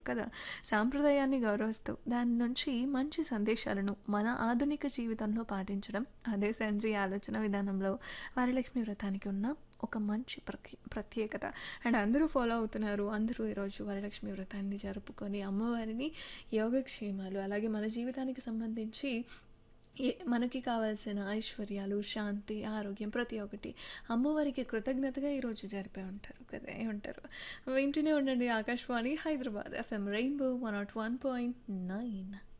కదా సాంప్రదాయాన్ని గౌరవిస్తూ దాని నుంచి మంచి సందేశాలను మన ఆధునిక జీవితంలో పాటించడం అదే సెన్సీ ఆలోచన విధానంలో వరలక్ష్మి వ్రతానికి ఉన్న ఒక మంచి ప్రకి ప్రత్యేకత అండ్ అందరూ ఫాలో అవుతున్నారు అందరూ ఈరోజు వరలక్ష్మి వ్రతాన్ని జరుపుకొని అమ్మవారిని యోగక్షేమాలు అలాగే మన జీవితానికి సంబంధించి ఏ మనకి కావాల్సిన ఐశ్వర్యాలు శాంతి ఆరోగ్యం ప్రతి ఒక్కటి అమ్మవారికి కృతజ్ఞతగా ఈరోజు జరిపే ఉంటారు కదా ఉంటారు వింటూనే ఉండండి Akashvani Hyderabad FM rainbow one nought one point nine